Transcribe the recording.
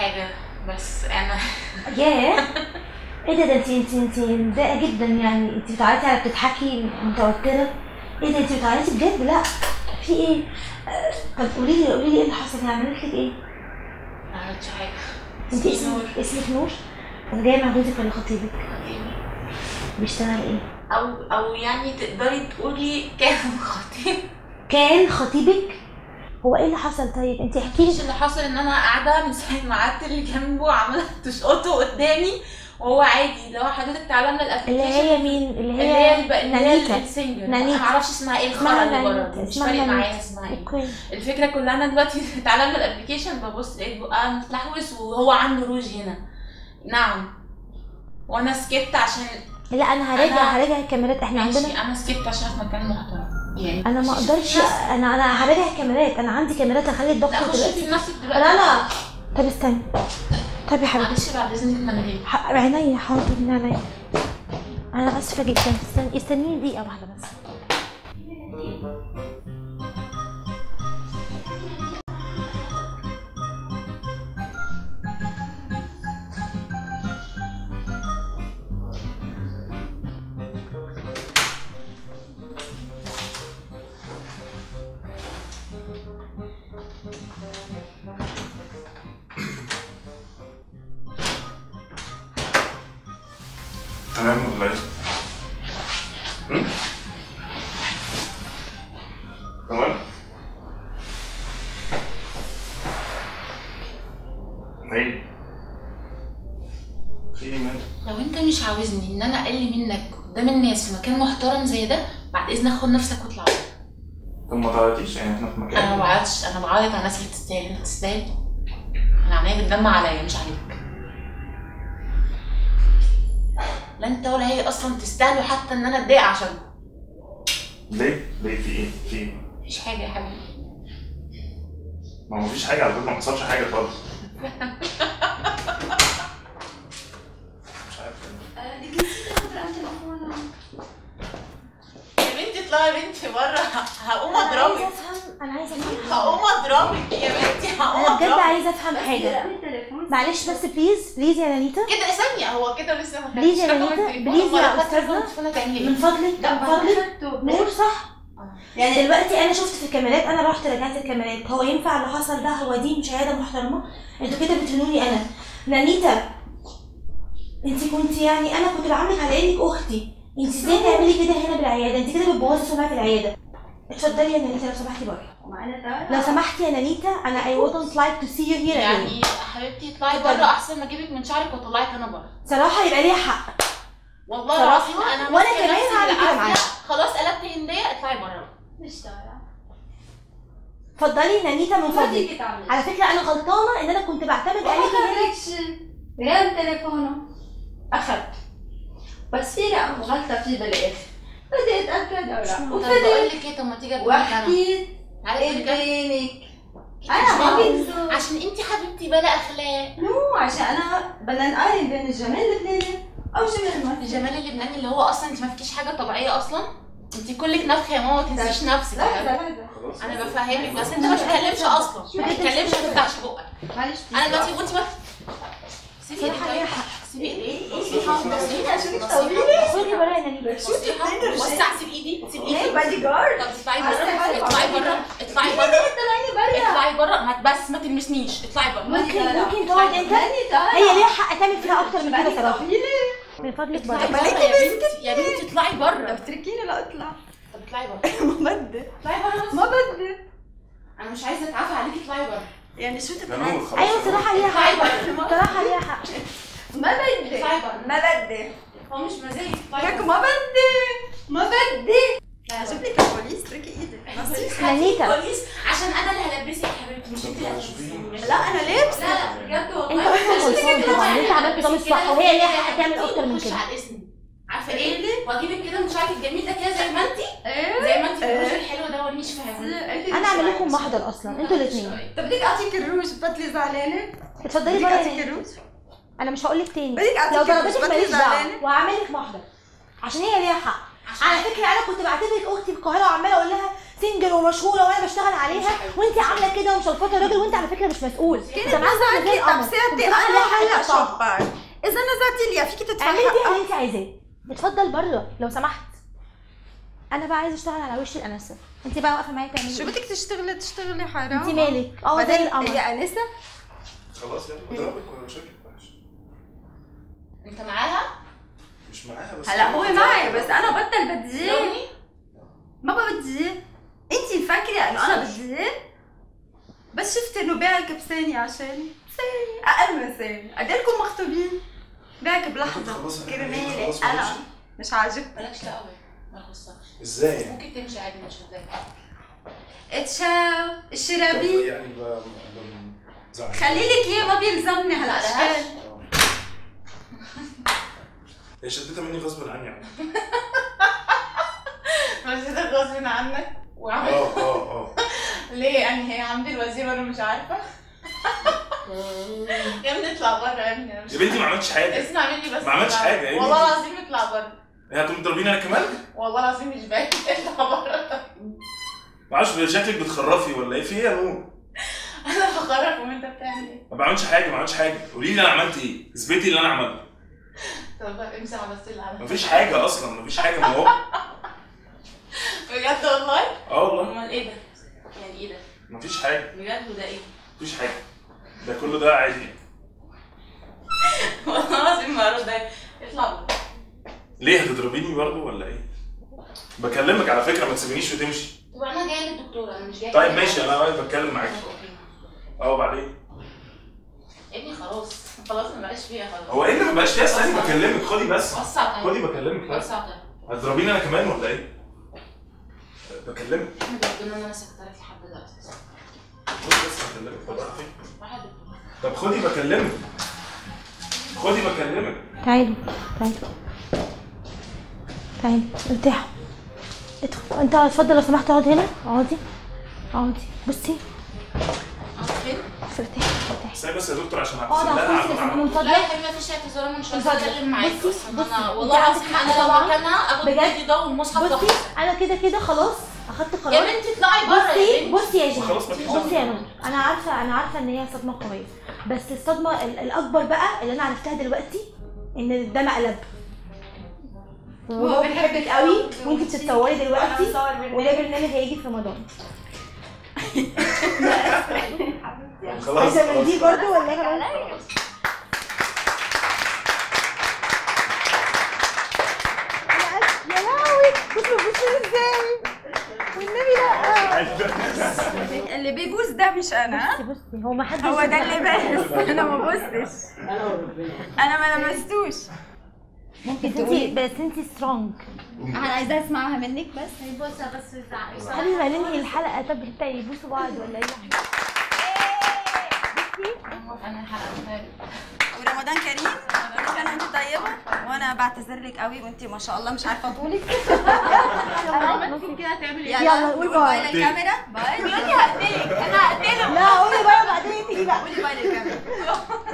حاجه بس انا ياه ايه ده ده انت انت انت متضايقه جدا يعني انت بتعيطي على بتضحكي متوتره ايه ده انت بتعيطي بجد لا في ايه آه، طب قولي لي قولي لي ايه اللي حصل هي عملت لك ايه ما عملتش حاجه انت اسمي اسمك نور. اسمك نور انا جايه مع جوزك ولا خطيبك بيشتغل ايه او او يعني تقدري تقولي كان خطيب كان خطيبك هو ايه اللي حصل طيب انت احكي مش لي اللي حصل ان انا قاعده من ساعه ما قعدت اللي جنبه عماله تشقطه قدامي وهو عادي لو حضرتك تعالى من اللي الابلكيشن هي مين اللي اللي هي هي الب- اللي هي نانيتا السنجر نانيتا. انا معرفش اسمها ايه اسمها الخرا اللي بره نانيتا. دي مش اسمها فارق نانيتا. معايا اسمها ايه اوكي الفكره كلها انا دلوقتي تعالى من الابلكيشن ببص لقيت بقى متلحوس وهو عنده روج هنا نعم وانا سكت عشان لا انا هراجع أنا- هراجع الكاميرات احنا عندنا ماشي انا سكت عشان في مكان محترم يعني انا ما اقدرش انا انا هراجع الكاميرات انا عندي كاميرات هخلي لا الدكتور خشي دلوقتي في نفسك دلوقتي لا لا طب استني طب يا حبيبتي معلش بعد اذنك ما انا جاي ح- عينيا حاضر من عينيا انا اسفه جدا استني استنيني دقيقه واحده بس تمام ولا ايه؟ هم؟ تمام؟ ايه؟ في ايه مالك؟ لو انت مش عاوزني ان انا اقل منك قدام الناس في مكان محترم زي ده بعد اذنك خد نفسك واطلع بره. طب ما تعيطيش يعني احنا في مكان انا ما بعيطش انا بعيط على الناس اللي تستاهل انت تستاهل انا عينيا بتدمع عليا مش عليك لا انت ولا هي اصلا تستاهلوا حتى ان انا اتضايق عشان ليه؟ ليه في ايه؟ في ايه؟ مفيش حاجه يا حبيبي ما هو مفيش حاجة على فكرة ما حصلش حاجة خالص مش عارف يا بنتي اطلعي يا بنتي بره هقوم انا عايزه اضربك افهم انا عايزه افهم هقوم اضربك يا بنتي هقوم انا بجد اضربك عايزه افهم حاجه معلش بس بليز بليز يا نانيتا كده ثانية هو كده لسه ما بليز يا خدتش رقم نانيتا، التليفون. بليز أمال يا لو خدت أستاذة. رقم التليفون هتعملي من ايه؟ فضلك من فضلك نور صح يعني دلوقتي انا شفت في الكاميرات انا رحت رجعت الكاميرات هو ينفع اللي حصل ده هو دي مش عياده محترمه انتوا كده بتهنوني انا نانيتا انت كنت يعني انا كنت بعاملك على انك اختي انت ازاي تعملي كده هنا بالعياده انت كده بتبوظي سمعه العياده اتفضلي يا نانيتا لو سمحتي بره لو سمحتي يا نانيتا انا I wouldn't like to see you here again يعني حبيبتي اطلعي اتفضلي. بره احسن ما اجيبك من شعرك واطلعك انا بره صراحه يبقى ليها حق والله صراحة، العظيم انا وأنا ماسكة كمان نفسي هعمل كده بالعافية. معاها. خلاص قلبت هندية اطلعي بره اتفضلي نانيتا من فضلك على فكره انا غلطانه ان انا كنت بعتمد عليكي هنا غير تليفونه اخدت بس في لا غلطة فيه بالاخر بدي اتاكد او لا طب بقول وفضلت لك ايه طب ما تيجي أديك انا وحكيت تعالي أقول لك أنا. ادينك انا ما عشان- بنسى عشان انت حبيبتي بلا اخلاق مو عشان انا بدنا نقارن بين الجمال اللبناني او جمال المصري الجمال اللبناني اللي هو اصلا انت ما فيكيش حاجه طبيعيه اصلا انت كلك نفخ يا ماما ما تنسيش نفسك يا لحظة حبيبتي. لحظة خلاص انا بفهمك بس انت ما تتكلمش اصلا ما تتكلمش ما تفتحش بقك معلش انا دلوقتي وانت ما سيبي ايدك صراحة ليها طيب. سيبي ايدك نصيحة شو بدك خدي بره يا نانيتا نصيحة وسع سيب ايدي سيب ايه ايدي بادي جارد طب اطلعي عايزة بره حاجة اطلعي عايزة بره اطلعي بره طلعيني برا اطلعي بره ما بس ما تلمسنيش اطلعي بره ممكن لا، لا. ممكن تقعد انت ماني طالعة هي ليها حق تعمل فيها اكتر من كده صراحه طويلة من فضلك اطلعي بره بره يا بنتي يا بنتي اطلعي طب بره اتركيني لا اطلع طب اطلعي بره ما بدي اطلعي بره بس ما بدي انا مش عايزه اتعافى عليكي اطلعي بره يعني شو يا تبغى نور خلاص ايوه صراحه ليها اطلعي حق بره صراحه ليها حق ما بدي اطلعي بره ما بدي هو مش مزاجي اطلعي لك بره ما بدي ما بدي لا، اجيب لك البوليس اتركي ايدك نصيحة نانيتا كويس عشان انا اللي هلبسك يا حبيبتي مش انت اللي هتلبسيني لا انا لابسة لا لا بجد والله انت اصلا غلطان طبعا انت عملت ده مش صح وهي ليها حق تعمل اكتر من وخش كده على الاسم عارفه ايه واجيبك كده من شعرك الجميل ده كده زي ما انت ايه زي ما انت إيه. الروج الحلو ده وريني شويه انا اعمل لكم محضر اصلا انتوا الاثنين طب بدك اعطيك الروج بطلي زعلانة اتفضلي بدك بره يا اعطيك نانيتا الروج انا مش هقول لك تاني بدك لو اعطيك الروج ضربتك بطلي ماليش دعوه زعلانة وهعمل لك محضر عشان هي ليها حق على فكره انا كنت بعتبرك اختي في القاهره وعماله اقول لها سنجل ومشهوره وانا بشتغل عليها وانت عامله كده ومشلفطه الراجل وانت على فكره مش مسؤول انت معاك زي طب القمر سيادتي وبتروح انا عليها هلا حلقة طاقة. شبان اذا نزلتي لي فيكي تدفعي اعملي فيها حقها اللي انت عايزاه اتفضل بره لو سمحت انا بقى عايزه اشتغل على وش الانسه انت بقى واقفه معايا تعملي شو ايه؟ بدك تشتغلي تشتغلي حرام انت مالك اه زي بعدين القمر يا انسه خلاص يلا بضربك ولا مشاكل معلش. انت معاها؟ مش معاها بس هلا هو معي بس انا بطل بدي لوني؟ ما بدي انت مفكره انه انا بدي بس شفت انه باعك بثانية عشان ثانية اقل من ثانية قد إيه لكم مخطوبين باعك بلحظة خلاص أنا- كرمالي خلاص انا معلش. مش عاجبك مالكش دعوة ما يخصكش ازاي يعني؟ ممكن تمشي عادي مش هتضايق اتشاو طب الشرابي يعني ب- ب- زعل. خلي لك اياه ما بيلزمني هالاشكال هي شدتها مني غصب عني يعني بس ده غصب عنك وعمل اه اه اه ليه يعني هي عمدي الوزير وانا مش عارفه يا ابني اطلع بره يا ابني انا مش يا بنتي ما عملتش حاجه اسمع مني بس ما عملتش اطلع. حاجة، يا والله بنتي. العظيم اطلع بره هي هتقوم تضربيني انا كمان؟ والله العظيم مش باين اطلع بره ما اعرفش شكلك بتخرفي ولا ايه في ايه يا نور؟ انا بخرف وانت بتعمل ايه ما بعملش حاجه ما بعملش حاجه قولي لي انا عملت ايه؟ اثبتي اللي انا عملته طب بقى امسح بس اللي عملته مفيش حاجه اصلا مفيش حاجه ما هو بجد والله اه والله امال ايه ده يعني ايه ده مفيش حاجه بجد وده ايه مفيش حاجه ده كله ده عادي والله العظيم ما ارد عليك. اطلع بره ليه هتضربيني برضه ولا ايه؟ بكلمك على فكره ما تسيبنيش وتمشي طب انا جايه للدكتوره انا مش جايه طيب ماشي انا واقف بتكلم معاك اه وبعدين يا ابني خلاص خلاص ما بقاش فيها خلاص هو ايه اللي ما بقاش فيها استني بكلمك خدي بس وسع طيب خدي بكلمك بس وسع طيب هتضربيني انا كمان ولا ايه؟ بكلمك احمد ربنا ان انا سكتت لك لحد دلوقتي خدي بس بكلمك خدي. واحد دكتور طب خدي بكلمك خدي بكلمك تعالي تعالي تعالي ارتاحوا ادخل انت اتفضل لو سمحت اقعد هنا اقعدي اقعدي بصي اقعد فين؟ ارتاحي ارتاحي استني بس يا دكتور عشان اقعد لا على الكرسي لا من لا فضلك يا حبيبي مفيش اعتذار انا مش عايزه اتفضل. اتكلم معاك بصي، اصلا بصي، انا انت والله عندك العظيم حق انا لو طبعاً. مكانها اخد بجد. ايدي ده والمصحف ده بصي انا كده كده خلاص اخدت يا قرار بنتي اطلعي بره يا بصي بنتي بصي يا جيهان خلاص مفيش بصي يا نور انا عارفه انا عارفه ان هي صدمه قويه بس الصدمه ال- الاكبر بقى اللي انا عرفتها دلوقتي ان ده مقلب وهو بيحبك قوي وانت بتتصوري دلوقتي وده برنامج هيجي في رمضان خلاص عايزه من دي خلاص برضو ولا انا يا لهوي بصوا بصوا ازاي والنبي لا اللي بيبوس ده مش انا بصي بصي هو ما حدش هو ده اللي باس انا ما بوستش انا ما لمستوش ممكن انت بس انت سترونج انا عايزه اسمعها منك بس بص بس زعق قبل ما ننهي الحلقه طب انت يبوسوا بعض ولا ايه انا الحلقه ورمضان كريم كل سنه وانت طيبه وانا بعتذر لك قوي وانت ما شاء الله مش عارفه طولك ممكن كده هتعمل ايه؟ يلا نقول نقول باي باي. للكاميرا باي دلوقتي هقتلك انا هقتلك لا قولي بقى بعدين انت بقى قولي باي للكاميرا